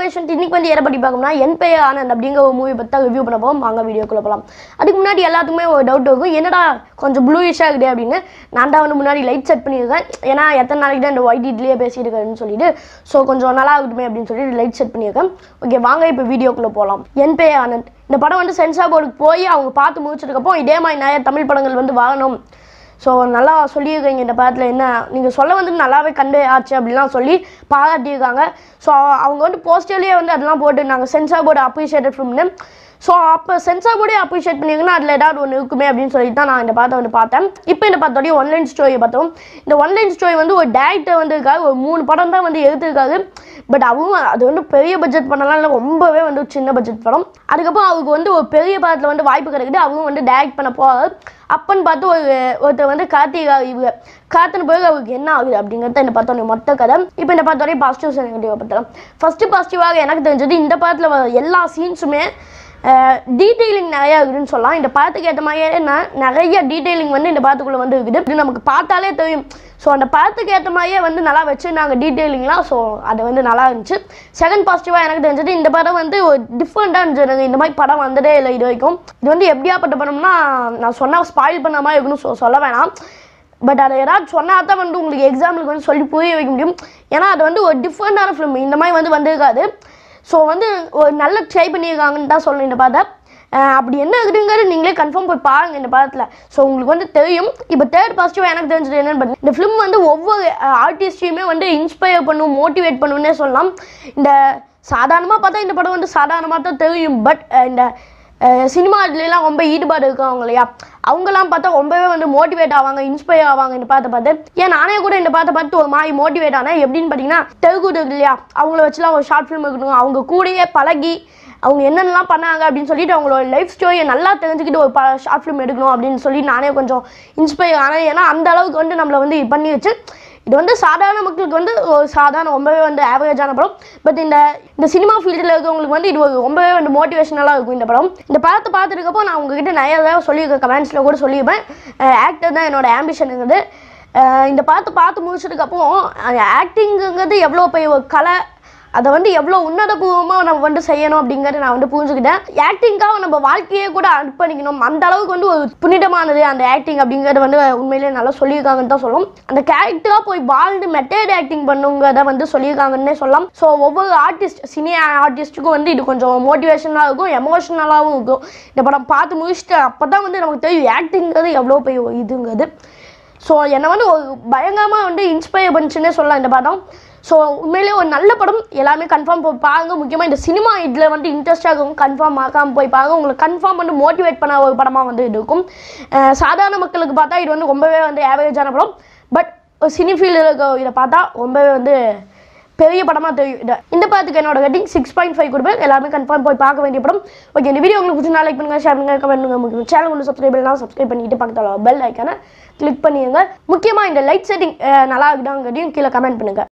patient இன்னைக்கு வந்து எதை பற்றி பார்க்கணும்னா என்பே ஆனந்த் அப்படிங்கிற ஒரு மூவி பற்றி ரிவ்யூ பண்ண போகும் வாங்க வீடியோக்குள்ள போகலாம் அதுக்கு முன்னாடி எல்லாத்துக்குமே ஒரு டவுட் இருக்கும் என்னடா கொஞ்சம் ப்ளூயிஷாக இருக்குது அப்படின்னு நான் தான் வந்து முன்னாடி லைட் செட் பண்ணியிருக்கேன் ஏன்னா எத்தனை நாளைக்கு தான் இந்த ஒயிட் இட்லியே பேசியிருக்காருன்னு சொல்லிட்டு ஸோ கொஞ்சம் நல்லா இருக்கட்டுமே அப்படின்னு சொல்லிட்டு லைட் செட் பண்ணியிருக்கேன் ஓகே வாங்க இப்போ வீடியோக்குள்ளே போகலாம் என்பே ஆனந்த் இந்த படம் வந்து சென்சார் போர்டுக்கு போய் அவங்க பார்த்து முடிச்சதுக்கப்புறம் இதே மாதிரி நிறைய தமிழ் படங்கள் வந்து வரணும் ஸோ நல்லா சொல்லியிருக்கீங்க இந்த படத்தில் என்ன நீங்கள் சொல்ல வந்து நல்லாவே கண்டு ஆச்சு அப்படிலாம் சொல்லி பாராட்டியிருக்காங்க ஸோ அவங்க வந்து போஸ்டர்லேயே வந்து அதெல்லாம் போட்டு நாங்கள் சென்சார் போர்டு அப்ரிஷியேட்டட் ஃபிலிம்னு ஸோ அப்போ சென்சார் போர்டே அப்ரிஷியேட் பண்ணிங்கன்னா அதில் ஏதாவது ஒன்று இருக்குமே அப்படின்னு சொல்லிட்டு தான் நான் இந்த படத்தை வந்து பார்த்தேன் இப்போ இந்த படத்தோடைய ஒன்லைன் ஸ்டோரியை பார்த்தோம் இந்த ஒன்லைன் ஸ்டோரி வந்து ஒரு டேரக்டர் வந்து இருக்காரு ஒரு மூணு படம் தான் வந்து எடுத்திருக்காரு பட் அவங்க அது வந்து பெரிய பட்ஜெட் பண்ணலாம் இல்லை ரொம்பவே வந்து சின்ன பட்ஜெட் படம் அதுக்கப்புறம் அவருக்கு வந்து ஒரு பெரிய படத்தில் வந்து வாய்ப்பு கிடைக்குது அவரும் வந்து டைரக்ட் பண்ண போகிறாரு அப்பன்னு பார்த்து ஒரு ஒருத்தர் வந்து கார்த்திகா இவங்க காத்தின பிறகு அவருக்கு என்ன ஆகுது அப்படிங்கிறத இந்த படத்தோட மொத்த கதை இப்போ இந்த படத்தோடைய பாசிட்டிவ்ஸ் நெகட்டிவ் பார்த்தலாம் ஃபஸ்ட்டு பாசிட்டிவாக எனக்கு தெரிஞ்சது இந்த படத்தில் வர எல்லா சீன்ஸுமே டீட்டெயிலிங் நிறையா இருக்குதுன்னு சொல்லலாம் இந்த படத்துக்கு ஏற்ற மாதிரியே நான் நிறைய டீட்டெயிலிங் வந்து இந்த படத்துக்குள்ளே வந்து இருக்குது இது நமக்கு பார்த்தாலே தெரியும் ஸோ அந்த படத்துக்கு ஏற்ற மாதிரியே வந்து நல்லா வச்சுருந்தாங்க டீட்டெயிலிங்லாம் ஸோ அது வந்து நல்லா இருந்துச்சு செகண்ட் பாசிட்டிவாக எனக்கு தெரிஞ்சது இந்த படம் வந்து ஒரு டிஃப்ரெண்ட்டாக இருந்துச்சு இந்த மாதிரி படம் வந்ததே இல்லை இது வரைக்கும் இது வந்து எப்படியாப்பட்ட படம்னா நான் சொன்னால் ஸ்பாயில் பண்ண மாதிரி இருக்குன்னு சொ- சொல்ல வேணாம் பட் அதை ஏதாவது சொன்னால் தான் வந்து உங்களுக்கு எக்ஸாம்பிளுக்கு வந்து சொல்லி புரிய வைக்க முடியும் ஏன்னா அது வந்து ஒரு டிஃப்ரெண்ட்டான ஃபிலிம் இந்த மாதிரி வந்து வந்திருக்காது ஸோ வந்து ஒரு நல்ல ட்ரை பண்ணியிருக்காங்கன்னு தான் சொல்லணும் இந்த படத்தை அஹ் அப்படி என்ன இருக்குங்கிறது நீங்களே கன்ஃபார்ம் போய் பாருங்க இந்த படத்தில் ஸோ உங்களுக்கு வந்து தெரியும் இப்போ தேர்ட் பாசிட்டிவ் எனக்கு தெரிஞ்சது என்னன்னு பார்த்தீங்கன்னா இந்த ஃபிலிம் வந்து ஒவ்வொரு ஆர்டிஸ்டையுமே வந்து இன்ஸ்பயர் பண்ணும் மோட்டிவேட் பண்ணுன்னே சொல்லலாம் இந்த சாதாரணமாக பார்த்தா இந்த படம் வந்து சாதாரணமாக தான் தெரியும் பட் இந்த சினிமா இதுலலாம் ரொம்ப ஈடுபாடு இருக்கவங்க இல்லையா அவங்கலாம் பார்த்தா ரொம்பவே வந்து மோட்டிவேட் ஆவாங்க இன்ஸ்பயர் ஆவாங்க இந்த பாட்டை பார்த்து ஏன் நானே கூட இந்த பாட்டை பார்த்து ஒரு மாதிரி மோட்டிவேட் ஆனேன் எப்படின்னு பார்த்தீங்கன்னா தெலுங்கு இருக்கு இல்லையா அவங்கள வச்சுலாம் ஒரு ஷார்ட் ஃபிலிம் இருக்கணும் அவங்க கூடயே பழகி அவங்க என்னென்னலாம் பண்ணாங்க அப்படின்னு சொல்லிட்டு அவங்களோட லைஃப் ஸ்டோரியை நல்லா தெரிஞ்சுக்கிட்டு ஒரு ப ஷார்ட் ஃபிலிம் எடுக்கணும் அப்படின்னு சொல்லி நானே கொஞ்சம் இன்ஸ்பயர் ஆனேன் ஏன்னா அந்த அளவுக்கு வந்து நம்மளை வந்து இது பண்ணி வச்சு இது வந்து சாதாரண மக்களுக்கு வந்து ஒரு சாதாரண ரொம்பவே வந்து ஆவரேஜான படம் பட் இந்த இந்த சினிமா ஃபீல்டில் இருக்கவங்களுக்கு வந்து இது ஒரு ரொம்பவே வந்து மோட்டிவேஷனலாக இருக்கும் இந்த படம் இந்த படத்தை பார்த்துருக்கப்போ நான் உங்ககிட்ட நிறைய தடவை சொல்லியிருக்கேன் கமெண்ட்ஸில் கூட சொல்லியிருப்பேன் ஆக்டர் தான் என்னோட ஆம்பிஷனுங்கிறது இந்த படத்தை பார்த்து முடிச்சதுக்கப்புறம் ஆக்டிங்குங்கிறது எவ்வளோ பெரிய ஒரு கலை அதை வந்து எவ்வளோ உன்னதபூர்வமாக நம்ம வந்து செய்யணும் அப்படிங்கிறத நான் வந்து புரிஞ்சுக்கிட்டேன் ஆக்டிங்காக நம்ம வாழ்க்கையே கூட அர்ப்பணிக்கணும் அந்த அளவுக்கு வந்து ஒரு புனிதமானது அந்த ஆக்டிங் அப்படிங்கிறது வந்து உண்மையிலேயே நல்லா சொல்லியிருக்காங்கன்னு தான் சொல்லும் அந்த கேரக்டராக போய் வாழ்ந்து மெத்தட் ஆக்டிங் பண்ணுங்கிறத வந்து சொல்லியிருக்காங்கன்னே சொல்லலாம் ஸோ ஒவ்வொரு ஆர்டிஸ்ட் சினி ஆர்டிஸ்ட்டுக்கும் வந்து இது கொஞ்சம் மோட்டிவேஷனாக இருக்கும் எமோஷனலாகவும் இருக்கும் இந்த படம் பார்த்து முடிச்சுட்டு அப்போ தான் வந்து நமக்கு தெரியும் ஆக்டிங்கிறது எவ்வளோ பெரிய ஒரு இதுங்கிறது ஸோ என்னை வந்து ஒரு பயங்கரமாக வந்து இன்ஸ்பயர் பண்ணுச்சுன்னே சொல்லலாம் இந்த படம் ஸோ உண்மையிலேயே ஒரு நல்ல படம் எல்லாமே கன்ஃபார்ம் போய் பாருங்க முக்கியமாக இந்த சினிமா இதில் வந்து இன்ட்ரெஸ்டாக இருக்கும் கன்ஃபார்ம் ஆக்காமல் போய் பாருங்க உங்களுக்கு கன்ஃபார்ம் வந்து மோட்டிவேட் பண்ண ஒரு படமாக வந்து இது இருக்கும் அஹ் சாதாரண மக்களுக்கு பார்த்தா இது வந்து ரொம்பவே வந்து ஆவரேஜான படம் பட் சினி ஃபீல்டில் இருக்க இதை பார்த்தா ரொம்பவே வந்து பெரிய படமாக தெரியும் இது இந்த படத்துக்கு என்னோட ரேட்டிங் சிக்ஸ் பாயிண்ட் ஃபைவ் கொடுப்பேன் எல்லாமே கன்ஃபார்ம் போய் பார்க்க வேண்டிய படம் ஓகே இந்த வீடியோ உங்களுக்கு பிடிச்சா லைக் பண்ணுங்க ஷேர் பண்ணுங்க கமெண்ட் பண்ணுங்க முக்கியம் சேனல் ஒன்று சப்ஸ்கிரைப் பண்ணலாம் சப்ஸ்கிரைப் பண்ணிட்டு பக்கத்தில் பெல் ஐக்கானை கிளிக் பண்ணிடுங்க முக்கியமாக இந்த லைட் செட்டிங் நல்லா இருக்குதாங்கிறதையும் கீழே கமெண்ட் பண்ணுங்க